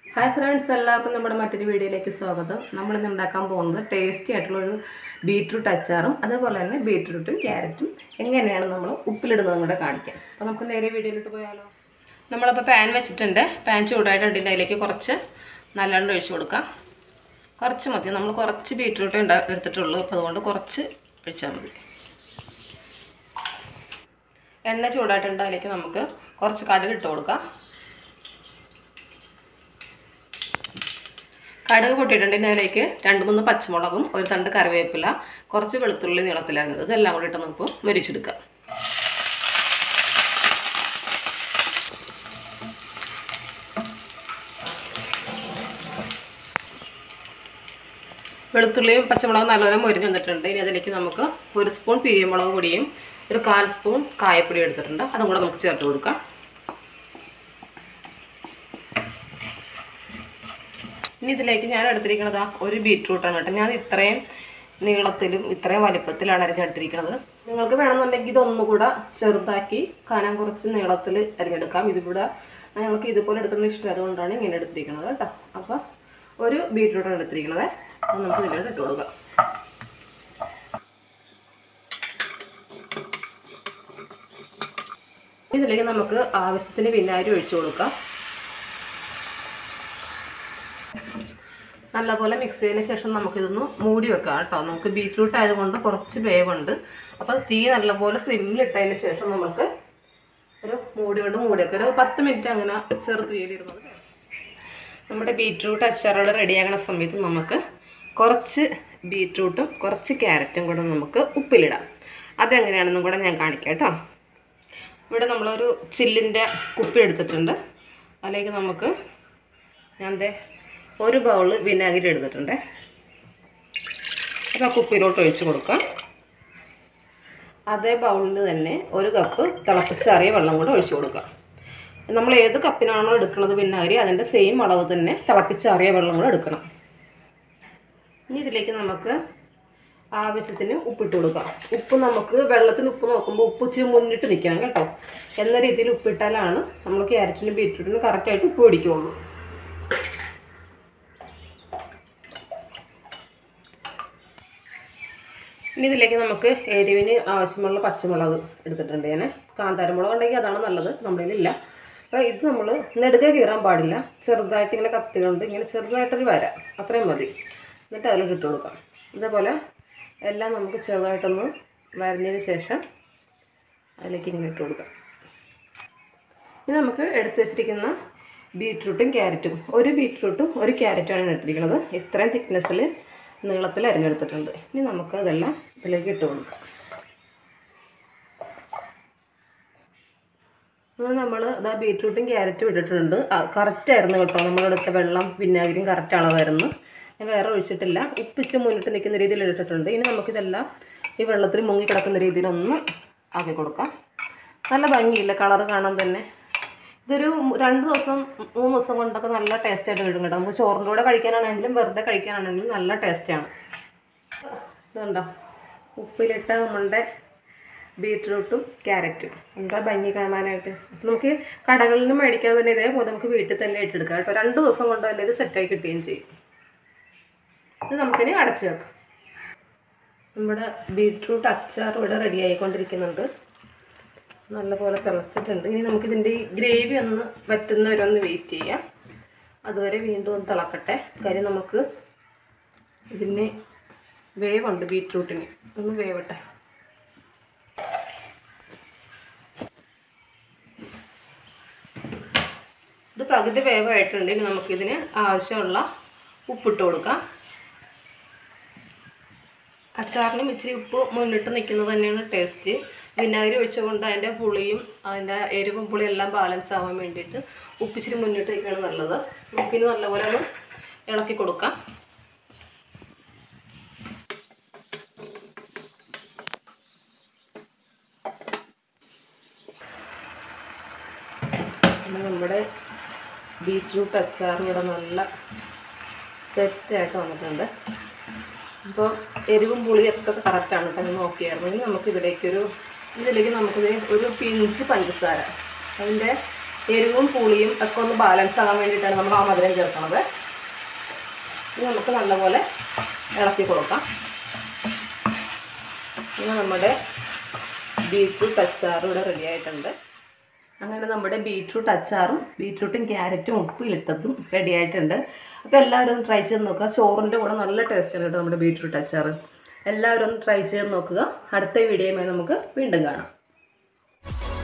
hi friends എല്ലാവർക്കും നമ്മുടെ മറ്റൊരു വീഡിയോയിലേക്ക് സ്വാഗതം നമ്മളിന്ന് ഉണ്ടാക്കാൻ പോകുന്നത് ടേസ്റ്റി ആയിട്ടുള്ളൊരു ബീറ്റ്റൂട്ട് അച്ചാറും അതേപോലെ തന്നെ ബീറ്റ്റൂട്ടും ക്യാരറ്റും എങ്ങനെയാണ് നമ്മൾ ഉപ്പിലിടുന്നതും കൂടെ കാണിക്കാം അപ്പോൾ നമുക്ക് നേരെ വീഡിയോയിലോട്ട് പോയാലോ നമ്മളപ്പോൾ പാൻ വെച്ചിട്ടുണ്ട് പാൻ ചൂടായിട്ടുണ്ട് ഇതിൻ്റെ അതിലേക്ക് കുറച്ച് നല്ലെണ്ണ ഒഴിച്ച് കൊടുക്കാം കുറച്ച് മതി നമ്മൾ കുറച്ച് ബീറ്റ്റൂട്ട് ഉണ്ടാ എടുത്തിട്ടുള്ളൂ അപ്പോൾ അതുകൊണ്ട് കുറച്ച് ഒഴിച്ചാൽ മതി എണ്ണ ചൂടായിട്ടുണ്ട് അതിലേക്ക് നമുക്ക് കുറച്ച് കടുക് ഇട്ട് കൊടുക്കാം കടുക് പൊട്ടിയിട്ടുണ്ടെങ്കിൽ അതിലേക്ക് രണ്ട് മൂന്ന് പച്ചമുളകും ഒരു തണ്ട് കറിവേപ്പില കുറച്ച് വെളുത്തുള്ളി നീളത്തിലായിരുന്നത് ഇതെല്ലാം കൂടി ഇട്ട് നമുക്ക് മുരിച്ചെടുക്കാം വെളുത്തുള്ളിയും പച്ചമുളകും നല്ലപോലെ മുരിഞ്ഞ് വന്നിട്ടുണ്ട് ഇനി അതിലേക്ക് നമുക്ക് ഒരു സ്പൂൺ പിരിയമുളക് പൊടിയും ഒരു കാൽ സ്പൂൺ കായപ്പൊടി എടുത്തിട്ടുണ്ട് അതും കൂടെ നമുക്ക് ചേർത്ത് കൊടുക്കാം ഇനി ഇതിലേക്ക് ഞാൻ എടുത്തിരിക്കുന്നത് ഒരു ബീറ്റ്റൂട്ടാണ് കേട്ടോ ഞാൻ ഇത്രയും നീളത്തിലും ഇത്രയും വലിപ്പത്തിലാണ് അരിഞ്ഞെടുത്തിരിക്കുന്നത് നിങ്ങൾക്ക് വേണമെന്നുണ്ടെങ്കിൽ ഇതൊന്നുകൂടെ ചെറുതാക്കി കനം കുറച്ച് നീളത്തിൽ അരിഞ്ഞെടുക്കാം ഇതിവിടെ ഞങ്ങൾക്ക് ഇതുപോലെ എടുക്കുന്നത് ഇഷ്ടം അതുകൊണ്ടാണ് ഇങ്ങനെ എടുത്തിരിക്കുന്നത് കേട്ടോ അപ്പോൾ ഒരു ബീറ്റ്റൂട്ടാണ് എടുത്തിരിക്കുന്നത് അത് നമുക്ക് ഇതിലോട്ട് ഇട്ട് കൊടുക്കാം ഇതിലേക്ക് നമുക്ക് ആവശ്യത്തിന് വിനാഗിരി ഒഴിച്ചു കൊടുക്കാം നല്ലപോലെ മിക്സ് ചെയ്തതിന് ശേഷം നമുക്കിതൊന്ന് മൂടി വെക്കാം കേട്ടോ നമുക്ക് ബീറ്റ്റൂട്ട് ആയതുകൊണ്ട് കുറച്ച് വേവുണ്ട് അപ്പോൾ തീ നല്ലപോലെ സിമ്മിലിട്ടതിന് ശേഷം നമുക്ക് ഒരു മൂടി കൊണ്ട് മൂടി വെക്കാം ഒരു പത്ത് മിനിറ്റ് അങ്ങനെ ചെറു തീയിലിരുന്നത് നമ്മുടെ ബീറ്റ്റൂട്ട് അച്ചാറുകൾ റെഡിയാകണ സമയത്ത് നമുക്ക് കുറച്ച് ബീറ്റ്റൂട്ടും കുറച്ച് ക്യാരറ്റും കൂടെ നമുക്ക് ഉപ്പിലിടാം അതെങ്ങനെയാണെന്നും കൂടെ ഞാൻ കാണിക്കാം കേട്ടോ ഇവിടെ നമ്മളൊരു ചില്ലിൻ്റെ കുപ്പി എടുത്തിട്ടുണ്ട് അതിലേക്ക് നമുക്ക് ഞാൻ ദേ ഒരു ബൗള് വിനാഗിരി എടുത്തിട്ടുണ്ട് അപ്പോൾ ആ കുപ്പിയിലോട്ട് ഒഴിച്ച് കൊടുക്കാം അതേ ബൗളിൽ തന്നെ ഒരു കപ്പ് തിളപ്പിച്ചാറിയ വെള്ളം കൂടെ ഒഴിച്ച് കൊടുക്കാം നമ്മൾ ഏത് കപ്പിനാണോ എടുക്കുന്നത് വിനാഗിരി അതിൻ്റെ സെയിം അളവ് തന്നെ തിളപ്പിച്ചാറിയ വെള്ളം കൂടെ എടുക്കണം ഇനി ഇതിലേക്ക് നമുക്ക് ആവശ്യത്തിന് ഉപ്പിട്ട് കൊടുക്കാം ഉപ്പ് നമുക്ക് വെള്ളത്തിന് ഉപ്പ് നോക്കുമ്പോൾ ഉപ്പ് ഇച്ചിരി മുന്നിട്ട് നിൽക്കണം കേട്ടോ എന്ന രീതിയിൽ ഉപ്പിട്ടാലാണ് നമ്മൾ ക്യാരറ്റിനും ബീറ്റ്റൂട്ടിനും കറക്റ്റായിട്ട് ഉപ്പ് പിടിക്കുള്ളൂ ഇനി ഇതിലേക്ക് നമുക്ക് എരിവിന് ആവശ്യമുള്ള പച്ചമുളക് എടുത്തിട്ടുണ്ട് ഞാൻ കാന്താരമുളക് ഉണ്ടെങ്കിൽ അതാണ് നല്ലത് നമ്മളിലില്ല അപ്പോൾ ഇത് നമ്മൾ നെടുക കീറാൻ പാടില്ല ചെറുതായിട്ട് ഇങ്ങനെ കത്തി കൊണ്ട് ഇങ്ങനെ ചെറുതായിട്ടൊരു വര അത്രയും മതി എന്നിട്ട് അതിലോട്ട് ഇട്ട് കൊടുക്കാം ഇതേപോലെ എല്ലാം നമുക്ക് ചെറുതായിട്ടൊന്ന് വരഞ്ഞതിന് ശേഷം അതിലേക്ക് ഇങ്ങനെ ഇട്ട് കൊടുക്കാം ഇത് നമുക്ക് എടുത്ത് വെച്ചിരിക്കുന്ന ബീട്രൂട്ടും ക്യാരറ്റും ഒരു ബീട്രൂട്ടും ഒരു ക്യാരറ്റുമാണ് എടുത്തിരിക്കുന്നത് ഇത്രയും തിക്നെസ്സിൽ നീളത്തിൽ അരിഞ്ഞെടുത്തിട്ടുണ്ട് ഇനി നമുക്ക് അതെല്ലാം ഇതിലേക്ക് ഇട്ട് കൊടുക്കാം അങ്ങനെ നമ്മൾ ഇതാ ബീറ്റ്റൂട്ടും ക്യാരറ്റും ഇട്ടിട്ടുണ്ട് കറക്റ്റ് ആയിരുന്നു കേട്ടോ നമ്മളെടുത്ത വെള്ളം വിനാഗിരിയും കറക്റ്റ് അളവായിരുന്നു ഞാൻ വേറെ ഒഴിച്ചിട്ടില്ല ഉപ്പിച്ച് മുന്നിട്ട് നിൽക്കുന്ന രീതിയിൽ ഇട്ടിട്ടുണ്ട് ഇനി നമുക്കിതെല്ലാം ഈ വെള്ളത്തിൽ മുങ്ങി കിടക്കുന്ന രീതിയിലൊന്ന് ആക്കി കൊടുക്കാം നല്ല ഭംഗിയില്ല കളറ് കാണാൻ തന്നെ ഇതൊരു രണ്ട് ദിവസം മൂന്ന് ദിവസം കൊണ്ടൊക്കെ നല്ല ടേസ്റ്റ് ആയിട്ട് കിട്ടും കേട്ടോ നമുക്ക് ചോറിൻ്റെ കൂടെ കഴിക്കാനാണെങ്കിലും വെറുതെ കഴിക്കാനാണെങ്കിലും നല്ല ടേസ്റ്റാണ് ഇതുണ്ടോ ഉപ്പിലിട്ട നമ്മളുടെ ബീട്രൂട്ടും ക്യാരറ്റും എന്താ ഭംഗി കാണാനായിട്ട് അപ്പം നമുക്ക് കടകളിൽ നിന്ന് മേടിക്കാതെ തന്നെ ഇതേപോലെ നമുക്ക് വീട്ടിൽ തന്നെ ഇട്ടെടുക്കാം കേട്ടോ രണ്ട് ദിവസം കൊണ്ട് തന്നെ ഇത് സെറ്റായി കിട്ടുകയും ചെയ്യും ഇത് നമുക്കിനി അടച്ചു വെക്കാം നമ്മുടെ ബീട്രൂട്ട് അച്ചാർ ഇവിടെ റെഡി ആയിക്കൊണ്ടിരിക്കുന്നുണ്ട് നല്ലപോലെ തിളച്ചിട്ടുണ്ട് ഇനി നമുക്കിതിൻ്റെ ഈ ഗ്രേവി ഒന്ന് വറ്റുന്നവരെ ഒന്ന് വെയിറ്റ് ചെയ്യാം അതുവരെ വീണ്ടും ഒന്ന് തിളക്കട്ടെ കാര്യം നമുക്ക് ഇതിന് വേവുണ്ട് ബീട്രൂട്ടിന് ഒന്ന് വേവട്ടെ ഇത് പകുതി വേവായിട്ടുണ്ട് ഇനി നമുക്കിതിന് ആവശ്യമുള്ള ഉപ്പിട്ട് കൊടുക്കാം അച്ചാറിനും ഇച്ചിരി ഉപ്പ് മുന്നിട്ട് നിൽക്കുന്നത് തന്നെയാണ് ടേസ്റ്റ് വിനാഗിരി ഒഴിച്ചുകൊണ്ട് അതിൻ്റെ പുളിയും അതിൻ്റെ എരിവും പുളിയും എല്ലാം ബാലൻസ് ആവാൻ വേണ്ടിയിട്ട് ഉപ്പിച്ചിരി മുന്നിട്ട് നിൽക്കുകയാണ് നല്ലത് നമുക്കിനി നല്ലപോലെ ഒന്ന് ഇളക്കി കൊടുക്കാം പിന്നെ നമ്മുടെ ബീറ്റ്റൂട്ട് അച്ചാർ ഇവിടെ നല്ല സെറ്റായിട്ട് വന്നിട്ടുണ്ട് അപ്പോൾ എരിവും പുളിയൊക്കെ കറക്റ്റാണ് കേട്ടോ ഞാൻ നോക്കിയായിരുന്നു ഇനി നമുക്ക് ഇതിലേക്കൊരു ഇതിലേക്ക് നമുക്കിത് ഒരു പിഞ്ച് പഞ്ചസാര അതിൻ്റെ എരിവും പുളിയും ഒക്കെ ഒന്ന് ബാലൻസ് ആകാൻ വേണ്ടിയിട്ടാണ് നമ്മൾ ആ മധുരം ചേർക്കുന്നത് ഇനി നമുക്ക് നല്ലപോലെ ഇളക്കി കൊടുക്കാം ഇനി നമ്മുടെ ബീറ്റ്റൂട്ട് അച്ചാർ ഇവിടെ റെഡി ആയിട്ടുണ്ട് അങ്ങനെ നമ്മുടെ ബീറ്റ്റൂട്ട് അച്ചാറും ബീറ്റ്റൂട്ടും ക്യാരറ്റും ഉപ്പിലിട്ടതും റെഡി ആയിട്ടുണ്ട് അപ്പോൾ എല്ലാവരും ഒന്ന് ട്രൈ ചെയ്ത് നോക്കുക ചോറിൻ്റെ കൂടെ നല്ല ടേസ്റ്റാണ് കേട്ടോ നമ്മുടെ ബീറ്റ്റൂട്ട് അച്ചാർ എല്ലാവരും ഒന്ന് ട്രൈ ചെയ്ത് നോക്കുക അടുത്ത വീഡിയോയുമായി നമുക്ക് വീണ്ടും കാണാം